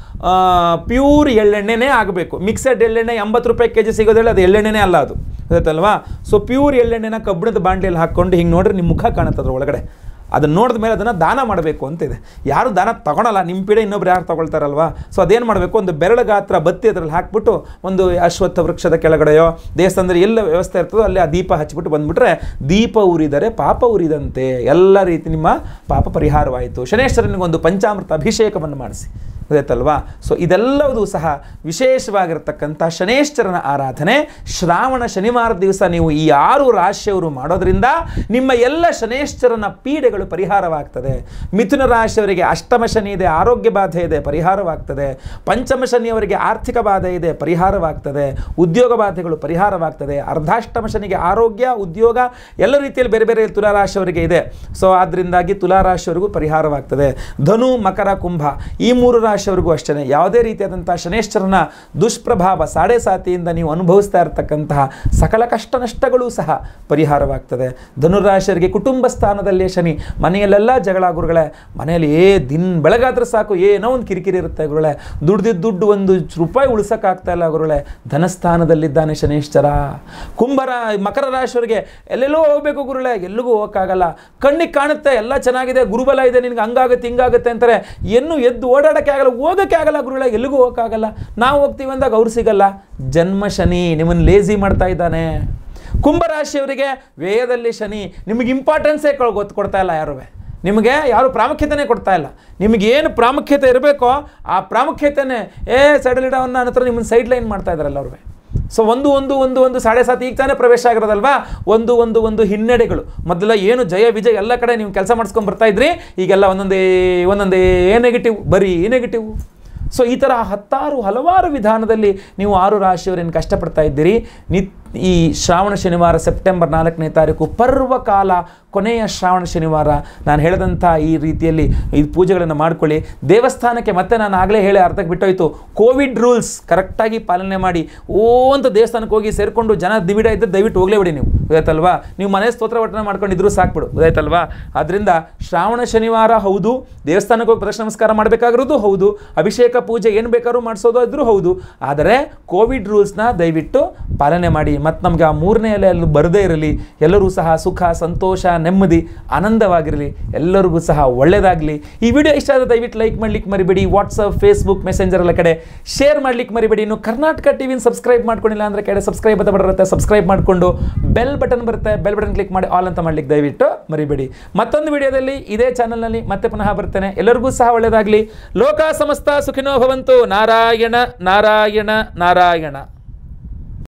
ಪ್ಯೂರ್ ಎಳ್ಳೆಣ್ಣೆನೇ ಆಗಬೇಕು ಮಿಕ್ಸೆಡ್ ಎಳ್ಳೆಣ್ಣೆ ಎಂಬತ್ತು ರೂಪಾಯಿ ಕೆ ಜಿ ಸಿಗೋದಿಲ್ಲ ಅದು ಎಳ್ಳೆಣ್ಣೆನೇ ಅಲ್ಲ ಅದು ಗೊತ್ತಲ್ವಾ ಸೊ ಪ್ಯೂರ್ ಎಳ್ಳೆಣ್ಣೆನ ಕಬ್ಬಿಣದ ಬಾಂಡ್ಲಿಯಲ್ಲಿ ಹಾಕ್ಕೊಂಡು ಹಿಂಗೆ ನೋಡ್ರಿ ನಿಮ್ಮ ಮುಖ ಕಾಣುತ್ತೆ ಅದ್ರ ಒಳಗಡೆ ಅದನ್ನು ನೋಡಿದ ಮೇಲೆ ಅದನ್ನು ದಾನ ಮಾಡಬೇಕು ಅಂತಿದೆ ಯಾರು ದಾನ ತಗೊಳಲ್ಲ ನಿಮ್ಮ ಪೀಡೆ ಇನ್ನೊಬ್ರು ಯಾರು ತಗೊಳ್ತಾರಲ್ವಾ ಸೊ ಅದೇನು ಮಾಡಬೇಕು ಒಂದು ಬೆರಳ ಗಾತ್ರ ಬತ್ತಿ ಅದರಲ್ಲಿ ಹಾಕ್ಬಿಟ್ಟು ಒಂದು ಅಶ್ವತ್ಥ ವೃಕ್ಷದ ಕೆಳಗಡೆಯೋ ದೇವಸ್ಥಾನದಲ್ಲಿ ಎಲ್ಲ ವ್ಯವಸ್ಥೆ ಇರ್ತದೋ ಅಲ್ಲಿ ಆ ದೀಪ ಹಚ್ಬಿಟ್ಟು ಬಂದ್ಬಿಟ್ರೆ ದೀಪ ಉರಿದರೆ ಪಾಪ ಉರಿದಂತೆ ಎಲ್ಲ ರೀತಿ ನಿಮ್ಮ ಪಾಪ ಪರಿಹಾರವಾಯಿತು ಶನೇಶ್ವರನಿಗೊಂದು ಪಂಚಾಮೃತ ಅಭಿಷೇಕವನ್ನು ಮಾಡಿಸಿ ಗೊತ್ತಾಯ್ತಲ್ವಾ ಸೊ ಇದೆಲ್ಲವೂ ಸಹ ವಿಶೇಷವಾಗಿರ್ತಕ್ಕಂಥ ಶನೇಶ್ವರನ ಆರಾಧನೆ ಶ್ರಾವಣ ಶನಿವಾರ ದಿವಸ ನೀವು ಈ ಆರು ರಾಶಿಯವರು ಮಾಡೋದ್ರಿಂದ ನಿಮ್ಮ ಎಲ್ಲ ಶನೇಶ್ವರನ ಪೀಡೆಗಳು ಪರಿಹಾರವಾಗ್ತದೆ ಮಿಥುನ ರಾಶಿಯವರಿಗೆ ಅಷ್ಟಮ ಶನಿ ಇದೆ ಆರೋಗ್ಯ ಬಾಧೆ ಇದೆ ಪರಿಹಾರವಾಗ್ತದೆ ಪಂಚಮ ಶನಿಯವರಿಗೆ ಆರ್ಥಿಕ ಬಾಧೆ ಇದೆ ಪರಿಹಾರವಾಗ್ತದೆ ಉದ್ಯೋಗ ಬಾಧೆಗಳು ಪರಿಹಾರವಾಗ್ತದೆ ಅರ್ಧಾಷ್ಟಮ ಶನಿಗೆ ಆರೋಗ್ಯ ಉದ್ಯೋಗ ಎಲ್ಲ ರೀತಿಯಲ್ಲಿ ಬೇರೆ ಬೇರೆ ತುಲಾರಾಶಿಯವರಿಗೆ ಇದೆ ಸೊ ಆದ್ದರಿಂದಾಗಿ ತುಲಾರಾಶಿಯವರಿಗೂ ಪರಿಹಾರವಾಗ್ತದೆ ಧನು ಮಕರ ಕುಂಭ ಈ ಮೂರು ರಾಶಿಯವರಿಗೂ ಅಷ್ಟೇ ಯಾವುದೇ ರೀತಿಯಾದಂಥ ಶನೇಶ್ವರನ ದುಷ್ಪ್ರಭಾವ ಸಾಡೆ ಸಾತಿಯಿಂದ ನೀವು ಅನುಭವಿಸ್ತಾ ಇರತಕ್ಕಂತಹ ಸಕಲ ಕಷ್ಟ ನಷ್ಟಗಳೂ ಸಹ ಪರಿಹಾರವಾಗ್ತದೆ ಧನುರಾಶಿಯರಿಗೆ ಕುಟುಂಬ ಸ್ಥಾನದಲ್ಲೇ ಶನಿ ಮನೆಯಲ್ಲೆಲ್ಲ ಜಗಳ ಗುರುಗಳೇ ಮನೆಯಲ್ಲಿ ಏ ದಿನ ಬೆಳಗಾದ್ರೆ ಸಾಕು ಏನೋ ಒಂದು ಕಿರಿಕಿರಿ ಇರುತ್ತೆ ಗುರುಗಳೇ ದುಡ್ದಿದ್ದ ದುಡ್ಡು ಒಂದು ರೂಪಾಯಿ ಉಳಿಸೋಕ್ಕಾಗ್ತಾ ಇಲ್ಲ ಗುರುಗಳೇ ಧನಸ್ಥಾನದಲ್ಲಿದ್ದಾನೆ ಶನೇಶ್ವರ ಕುಂಭರ ಮಕರ ರಾಶಿಯವರಿಗೆ ಎಲ್ಲೆಲ್ಲೋ ಹೋಗಬೇಕು ಗುರುಗಳೇ ಎಲ್ಲಿಗೂ ಹೋಗೋಕ್ಕಾಗಲ್ಲ ಕಣ್ಣಿಗೆ ಕಾಣುತ್ತೆ ಎಲ್ಲ ಚೆನ್ನಾಗಿದೆ ಗುರುಬಲ ಇದೆ ನಿನ್ಗೆ ಹಂಗಾಗುತ್ತೆ ಹಿಂಗಾಗುತ್ತೆ ಅಂತಾರೆ ಎನ್ನು ಎದ್ದು ಓಡಾಡೋಕ್ಕೆ ಆಗಲ್ಲ ಹೋಗೋಕ್ಕೆ ಆಗಲ್ಲ ಗುರುಗಳೇ ಎಲ್ಲಿಗೂ ಹೋಗೋಕ್ಕಾಗಲ್ಲ ನಾವು ಹೋಗ್ತೀವಿ ಅಂದಾಗ ಅವ್ರು ಸಿಗಲ್ಲ ಜನ್ಮ ಶನಿ ನಿಮ್ಮನ್ನು ಲೇಜಿ ಮಾಡ್ತಾ ಇದ್ದಾನೆ ಕುಂಭರಾಶಿಯವರಿಗೆ ವ್ಯಯದಲ್ಲಿ ಶನಿ ನಿಮಗೆ ಇಂಪಾರ್ಟೆನ್ಸೇ ಗೊತ್ತು ಕೊಡ್ತಾ ಇಲ್ಲ ಯಾರೂ ನಿಮಗೆ ಯಾರು ಪ್ರಾಮುಖ್ಯತೆನೇ ಕೊಡ್ತಾ ಇಲ್ಲ ನಿಮಗೆ ಏನು ಪ್ರಾಮುಖ್ಯತೆ ಇರಬೇಕೋ ಆ ಪ್ರಾಮುಖ್ಯತೆನೇ ಏ ಸೈಡಲ್ ಇಡೋನ್ನ ನನ್ನ ಹತ್ರ ನಿಮ್ಮನ್ನು ಸೈಡ್ ಲೈನ್ ಮಾಡ್ತಾ ಇದ್ದಾರಲ್ಲ ಅವ್ರು ಸೊ ಒಂದು ಒಂದು ಒಂದು ಒಂದು ಸಾಡೆ ಸಾತ್ ಈಗ ತಾನೇ ಪ್ರವೇಶ ಆಗಿರೋದಲ್ವಾ ಒಂದು ಒಂದು ಒಂದು ಹಿನ್ನಡೆಗಳು ಮೊದಲ ಏನು ಜಯ ವಿಜಯ ಎಲ್ಲ ಕಡೆ ನೀವು ಕೆಲಸ ಮಾಡಿಸ್ಕೊಂಡು ಬರ್ತಾ ಇದ್ರಿ ಈಗೆಲ್ಲ ಒಂದೊಂದೇ ಒಂದೊಂದೇ ನೆಗೆಟಿವ್ ಬರೀ ನೆಗೆಟಿವ್ ಸೊ ಈ ಥರ ಹತ್ತಾರು ಹಲವಾರು ವಿಧಾನದಲ್ಲಿ ನೀವು ಆರು ರಾಶಿಯವರೇನು ಕಷ್ಟಪಡ್ತಾ ಇದ್ದೀರಿ ನಿತ್ ಈ ಶ್ರಾವಣ ಶನಿವಾರ ಸೆಪ್ಟೆಂಬರ್ ನಾಲ್ಕನೇ ತಾರೀಕು ಪರ್ವಕಾಲ ಕೊನೆಯ ಶ್ರಾವಣ ಶನಿವಾರ ನಾನು ಹೇಳಿದಂಥ ಈ ರೀತಿಯಲ್ಲಿ ಈ ಪೂಜೆಗಳನ್ನು ಮಾಡ್ಕೊಳ್ಳಿ ದೇವಸ್ಥಾನಕ್ಕೆ ಮತ್ತೆ ನಾನು ಆಗಲೇ ಹೇಳಿ ಅರ್ಧಕ್ಕೆ ಬಿಟ್ಟೋಯ್ತು ಕೋವಿಡ್ ರೂಲ್ಸ್ ಕರೆಕ್ಟಾಗಿ ಪಾಲನೆ ಮಾಡಿ ಓ ಅಂತ ದೇವಸ್ಥಾನಕ್ಕೆ ಹೋಗಿ ಸೇರಿಕೊಂಡು ಜನ ದಿವಿಡ ಇದ್ದರೆ ದಯವಿಟ್ಟು ಹೋಗಲೇ ಬಿಡಿ ನೀವು ಗೊತ್ತಾಯ್ತಲ್ವಾ ನೀವು ಮನೆ ಸ್ತೋತ್ರ ವಟನೆ ಮಾಡ್ಕೊಂಡಿದ್ರು ಸಾಕ್ಬಿಡು ಗೊತ್ತಾಯ್ತಲ್ವಾ ಆದ್ದರಿಂದ ಶ್ರಾವಣ ಶನಿವಾರ ಹೌದು ದೇವಸ್ಥಾನಕ್ಕೆ ಹೋಗಿ ಪ್ರದಕ್ಷಿಣ ನಮಸ್ಕಾರ ಮಾಡಬೇಕಾಗಿರೋದು ಹೌದು ಅಭಿಷೇಕ ಪೂಜೆ ಏನು ಬೇಕಾದ್ರೂ ಮಾಡಿಸೋದು ಇದ್ರೂ ಹೌದು ಆದರೆ ಕೋವಿಡ್ ರೂಲ್ಸ್ನ ದಯವಿಟ್ಟು ಪಾಲನೆ ಮಾಡಿ ಮತ್ತು ನಮಗೆ ಆ ಮೂರನೇ ಅಲೆ ಅಲ್ಲಿ ಬರದೇ ಇರಲಿ ಎಲ್ಲರೂ ಸಹ ಸುಖ ಸಂತೋಷ ನೆಮ್ಮದಿ ಆನಂದವಾಗಿರಲಿ ಎಲ್ಲರಿಗೂ ಸಹ ಒಳ್ಳೆಯದಾಗಲಿ ಈ ವಿಡಿಯೋ ಇಷ್ಟ ಆದರೆ ದಯವಿಟ್ಟು ಲೈಕ್ ಮಾಡ್ಲಿಕ್ಕೆ ಮರಿಬೇಡಿ ವಾಟ್ಸಪ್ ಫೇಸ್ಬುಕ್ ಮೆಸೆಂಜರ್ ಎಲ್ಲ ಕಡೆ ಶೇರ್ ಮಾಡ್ಲಿಕ್ಕೆ ಮರಿಬೇಡಿ ಇನ್ನು ಕರ್ನಾಟಕ ಟಿವಿನ ಸಬ್ಸ್ಕ್ರೈಬ್ ಮಾಡ್ಕೊಂಡಿಲ್ಲ ಅಂದರೆ ಕಡೆ ಸಬ್ಸ್ಕ್ರೈಬ್ ಅಂತ ಬರುತ್ತೆ ಸಬ್ಸ್ಕ್ರೈಬ್ ಮಾಡಿಕೊಂಡು ಬೆಲ್ ಬಟನ್ ಬರುತ್ತೆ ಬೆಲ್ ಬಟನ್ ಕ್ಲಿಕ್ ಮಾಡಿ ಆಲ್ ಅಂತ ಮಾಡ್ಲಿಕ್ಕೆ ದಯವಿಟ್ಟು ಮರಿಬೇಡಿ ಮತ್ತೊಂದು ವಿಡಿಯೋದಲ್ಲಿ ಇದೇ ಚಾನಲ್ನಲ್ಲಿ ಮತ್ತೆ ಪುನಃ ಬರ್ತೇನೆ ಎಲ್ಲರಿಗೂ ಸಹ ಒಳ್ಳೆಯದಾಗಲಿ ಲೋಕ ಸಮಸ್ತ ಸುಖಿನೋ ಭವಂತು ನಾರಾಯಣ ನಾರಾಯಣ ನಾರಾಯಣ